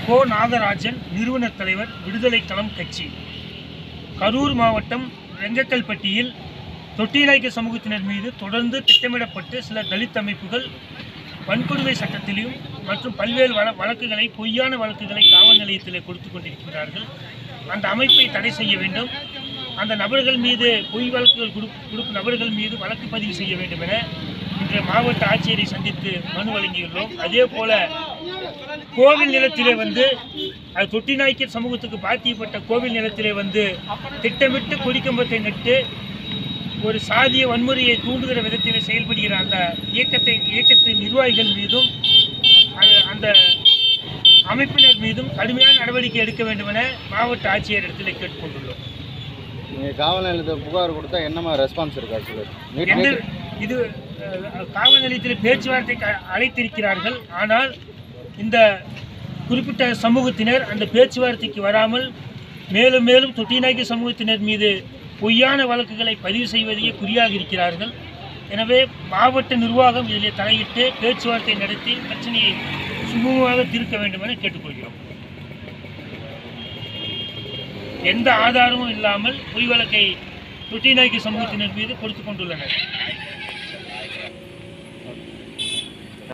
கோ நாகராஜன் நிறுவனர் தலைவர் விடுதலை களம் கட்சி கரூர் மாவட்டம் வெங்கக்கல்பட்டியில் தொட்டிநாய்க்க சமூகத்தினர் மீது தொடர்ந்து திட்டமிடப்பட்டு சில தலித் அமைப்புகள் வன்கொடுமை சட்டத்திலும் மற்றும் பல்வேறு வழ வழக்குகளை பொய்யான வழக்குகளை காவல் நிலையத்தில் கொடுத்து கொண்டிருக்கிறார்கள் அந்த அமைப்பை தடை செய்ய வேண்டும் அந்த நபர்கள் மீது பொய் வழக்குகள் கொடு கொடுக்கும் நபர்கள் மீது வழக்கு பதிவு செய்ய வேண்டும் என இன்று மாவட்ட ஆட்சியரை சந்தித்து மனு வழங்கியுள்ளோம் அதே போல கோவில் நிலத்திலே வந்து அது தொட்டி நாய்க்கர் சமூகத்துக்கு பாத்தியப்பட்ட கோவில் நிலத்திலே வந்து திட்டமிட்டு கொடிக்கம்பத்தை நட்டு ஒரு சாதிய வன்முறையை தூண்டுகிற விதத்தில் செயல்படுகிற அந்த இயக்கத்தை இயக்கத்தின் நிர்வாகிகள் மீதும் அது- அந்த அமைப்பினர் மீதும் கடுமையான நடவடிக்கை எடுக்க வேண்டும் என மாவட்ட ஆட்சியர் இடத்தில் கேட்டுக்கொண்டுள்ளோம் நீங்கள் காவல் நிலையத்தில் புகார் கொடுத்தா என்னமா ரெஸ்பான்ஸ் இருக்கா சார் எந்த இது அஹ், காவல் நிலையத்தில் பேச்சுவார்த்தைக்கு அ- அழைத்திருக்கிறார்கள் ஆனால் இந்த குறிப்பிட்ட சமூகத்தினர் அந்த பேச்சுவார்த்தைக்கு வராமல் மேலும் மேலும் தொட்டிநாயக்கி சமூகத்தினர் மீது பொய்யான வழக்குகளை பதிவு செய்வதையே குறியாக இருக்கிறார்கள் எனவே மாவட்ட நிர்வாகம் இதில் தலையிட்டு பேச்சுவார்த்தை நடத்தி பிரச்சனையை சுமூகமாக தீர்க்க வேண்டும் என கேட்டுக்கொள்கிறோம் எந்த ஆதாரமும் இல்லாமல் பொய் வழக்கை தொட்டிநாயக்கி சமூகத்தினர் மீது கொடுத்து கொண்டுள்ளனர்